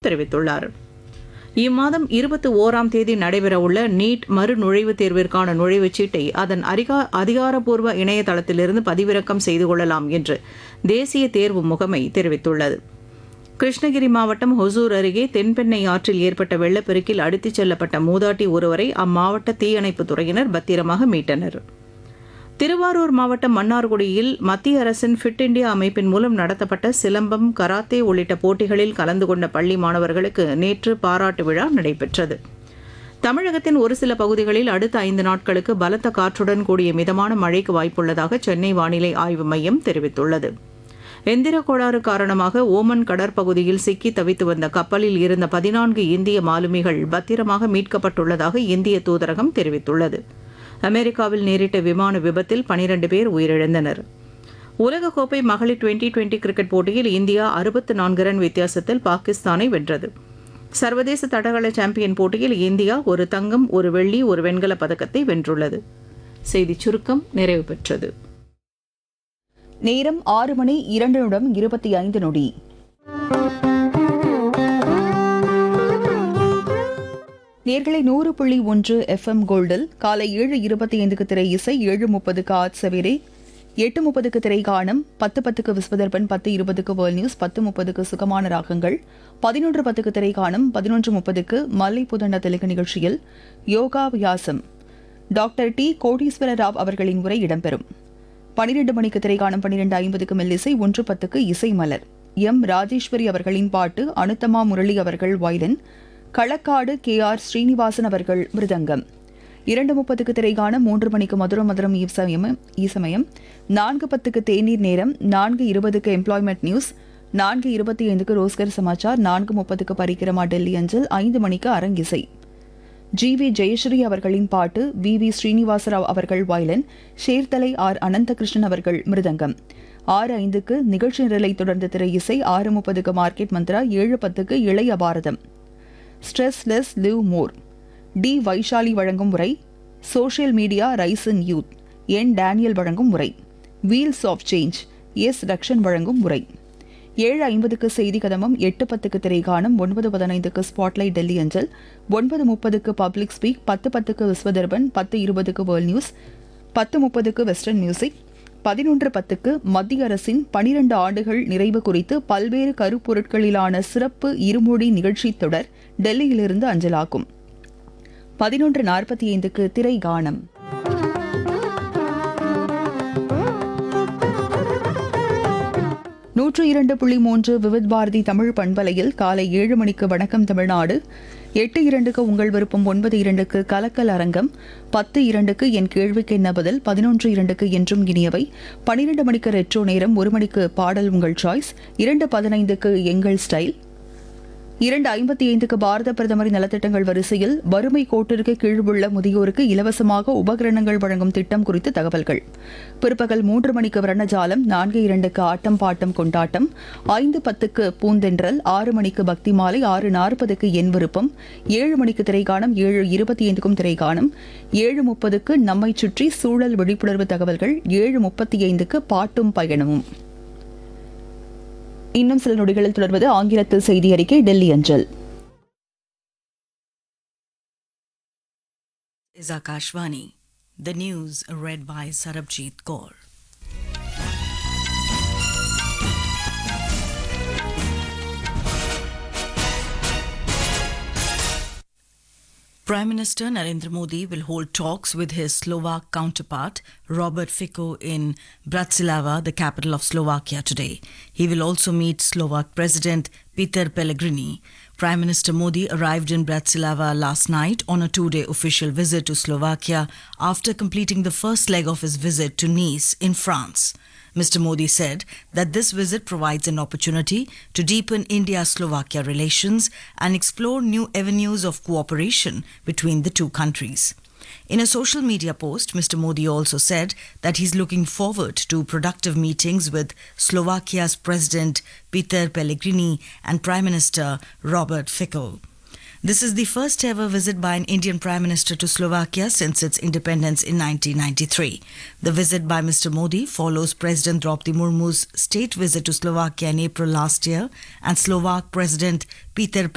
தெரிவித்துள்ளார் இம்மாதம் இருபத்தி ஓராம் தேதி நடைபெறவுள்ள நீட் மறு நுழைவுத் தேர்விற்கான நுழைவுச் சீட்டை அதன் அதிகா அதிகாரப்பூர்வ இணையதளத்திலிருந்து பதிவிறக்கம் செய்து கொள்ளலாம் என்று தேசிய தேர்வு முகமை தெரிவித்துள்ளது கிருஷ்ணகிரி மாவட்டம் ஹொசூர் அருகே தென்பெண்ணை ஆற்றில் ஏற்பட்ட வெள்ளப்பெருக்கில் அடித்துச் செல்லப்பட்ட மூதாட்டி ஒருவரை அம்மாவட்ட தீயணைப்புத் துறையினர் பத்திரமாக மீட்டனர் திருவாரூர் மாவட்டம் மன்னார்குடியில் மத்திய அரசின் ஃபிட் இந்தியா அமைப்பின் மூலம் நடத்தப்பட்ட சிலம்பம் கராத்தே உள்ளிட்ட போட்டிகளில் கலந்து கொண்ட பள்ளி மாணவர்களுக்கு நேற்று பாராட்டு விழா நடைபெற்றது தமிழகத்தின் ஒரு சில பகுதிகளில் அடுத்த ஐந்து நாட்களுக்கு பலத்த காற்றுடன் கூடிய மிதமான மழைக்கு வாய்ப்புள்ளதாக சென்னை வானிலை ஆய்வு மையம் தெரிவித்துள்ளது எந்திர கோளாறு காரணமாக ஓமன் கடற்பகுதியில் சிக்கி தவித்து வந்த கப்பலில் இருந்த பதினான்கு இந்திய மாலுமிகள் பத்திரமாக மீட்கப்பட்டுள்ளதாக இந்திய தூதரகம் தெரிவித்துள்ளது அமெரிக்காவில் நேரிட்ட விமான விபத்தில் பனிரண்டு பேர் உயிரிழந்தனர் உலகக்கோப்பை மகளிர் டுவெண்டி டுவெண்டி கிரிக்கெட் போட்டியில் இந்தியா அறுபத்து நான்கு ரன் வித்தியாசத்தில் பாகிஸ்தானை வென்றது சர்வதேச தடகள சாம்பியன் போட்டியில் இந்தியா ஒரு தங்கம் ஒரு வெள்ளி ஒரு வெண்கலப் பதக்கத்தை வென்றுள்ளது செய்திச் சுருக்கம் நிறைவு பெற்றது நேரம் ஆறு மணி இரண்டு நிமிடம் இருபத்தி ஐந்து நொடி நேர்களை நூறு புள்ளி ஒன்று எஃப்எம் கோல்டில் காலை ஏழு இருபத்தி ஐந்துக்கு திரை இசை ஏழு முப்பதுக்கு ஆட் சவேரே எட்டு முப்பதுக்கு திரை காணும் பத்து பத்துக்கு விஸ்வதர்பன் பத்து இருபதுக்கு வேர்ல்ட் நியூஸ் பத்து முப்பதுக்கு சுகமான ராகங்கள் பதினொன்று பத்துக்கு திரை காணும் பதினொன்று முப்பதுக்கு மல்லை புதண்ட தெலுங்கு நிகழ்ச்சியில் யோகா வியாசம் டாக்டர் டி கோடீஸ்வர ராவ் அவர்களின் உரை இடம்பெறும் பனிரெண்டு மணிக்கு திரைக்காணும் பனிரெண்டு ஐம்பதுக்கு மெல்லிசை ஒன்று பத்துக்கு இசை மலர் எம் ராஜேஸ்வரி அவர்களின் பாட்டு அனுத்தமா முரளி அவர்கள் violin Kalakkad K R Srinivasan அவர்கள் மிருதங்கம் இரண்டு முப்பதுக்கு திரைக்காணும் மூன்று மணிக்கு மதுரம் மதுரம் ஈசமயம் ஈசமயம் நான்கு பத்துக்கு தேநீர் நேரம் நான்கு இருபதுக்கு எம்ப்ளாய்மெண்ட் நியூஸ் நான்கு இருபத்தி ஐந்துக்கு ரோஸ்கர் சமாச்சார் நான்கு முப்பதுக்கு பரிக்கிரமா டெல்லி அஞ்சல் ஐந்து மணிக்கு அரங்கிசை ஜி வி ஜெயஸ்ரீ அவர்களின் பாட்டு வி வி ஸ்ரீனிவாசராவ் அவர்கள் வயலின் ஷேர்தலை ஆர் அனந்தகிருஷ்ணன் அவர்கள் மிருதங்கம் ஆறு ஐந்துக்கு நிகழ்ச்சி நிரலை தொடர்ந்து திரை இசை ஆறு முப்பதுக்கு மார்க்கெட் மந்த்ரா ஏழு பத்துக்கு இளைய பாரதம் stress less live more D Vaishali வழங்கும் உரை social media rise in youth N Daniel வழங்கும் உரை wheels of change S Rakshan வழங்கும் உரை ஏழு ஐம்பதுக்கு செய்தி கதமம் எட்டு பத்துக்கு திரைகாணும் ஒன்பது பதினைந்துக்கு ஸ்பாட்லைட் டெல்லி அஞ்சல் ஒன்பது முப்பதுக்கு பப்ளிக் ஸ்பீக் பத்து பத்துக்கு விஸ்வதர்பன் பத்து இருபதுக்கு வேர்ல்ட் நியூஸ் பத்து முப்பதுக்கு வெஸ்டர்ன் மியூசிக் பதினொன்று பத்துக்கு மத்திய அரசின் பனிரண்டு ஆண்டுகள் நிறைவு குறித்து பல்வேறு கருப்பொருட்களிலான சிறப்பு இருமொழி நிகழ்ச்சி தொடர் டெல்லியிலிருந்து அஞ்சலாகும் பதினொன்று நாற்பத்தி ஐந்துக்கு திரை கானம் நூற்று இரண்டு புள்ளி மூன்று விவித் பாரதி தமிழ் பண்பலையில் காலை ஏழு மணிக்கு வணக்கம் தமிழ்நாடு எட்டு இரண்டுக்கு உங்கள் விருப்பம் ஒன்பது இரண்டுக்கு கலக்கல் அரங்கம் பத்து இரண்டுக்கு என் கேள்விக்கு என்ன பதில் பதினொன்று இரண்டுக்கு என்றும் இனியவை பனிரெண்டு மணிக்கு ரெட்ரோ நேரம் ஒரு மணிக்கு பாடல் உங்கள் சாய்ஸ் இரண்டு பதினைந்துக்கு எங்கள் ஸ்டைல் இரண்டு ஐம்பத்தி ஐந்துக்கு பாரத பிரதமரின் நலத்திட்டங்கள் வரிசையில் வறுமை கோட்டிற்கு கீழ் உள்ள முதியோருக்கு இலவசமாக உபகரணங்கள் வழங்கும் திட்டம் குறித்து தகவல்கள் பிற்பகல் மூன்று மணிக்கு வர்ணஜாலம் நான்கு இரண்டுக்கு ஆட்டம் பாட்டம் கொண்டாட்டம் ஐந்து பத்துக்கு பூந்தென்றல் ஆறு மணிக்கு பக்தி மாலை ஆறு நாற்பதுக்கு என் விருப்பம் ஏழு மணிக்கு திரைக்காணம் ஏழு இருபத்தி ஐந்துக்கும் திரைக்காணம் ஏழு முப்பதுக்கு நம்மை சுற்றி சூழல் விழிப்புணர்வு தகவல்கள் ஏழு முப்பத்தி ஐந்துக்கு பாட்டும் பயணமும் இன்னும் சில நொடிகளில் தொடர்வது ஆங்கிலத்தில் செய்தி அறிக்கை டெல்லி அஞ்சல் is Akashvani. The news read by Sarabjit Kaur. Prime Minister Narendra Modi will hold talks with his Slovak counterpart Robert Fico in Bratislava, the capital of Slovakia today. He will also meet Slovak President Peter Pellegrini. Prime Minister Modi arrived in Bratislava last night on a two-day official visit to Slovakia after completing the first leg of his visit to Nice in France. Mr. Modi said that this visit provides an opportunity to deepen India Slovakia relations and explore new avenues of cooperation between the two countries. In a social media post, Mr. Modi also said that he's looking forward to productive meetings with Slovakia's President Peter Pellegrini and Prime Minister Robert Fico. This is the first ever visit by an Indian Prime Minister to Slovakia since its independence in 1993. The visit by Mr. Modi follows President Draupadi Murmu's state visit to Slovakia in April last year and Slovak President Peter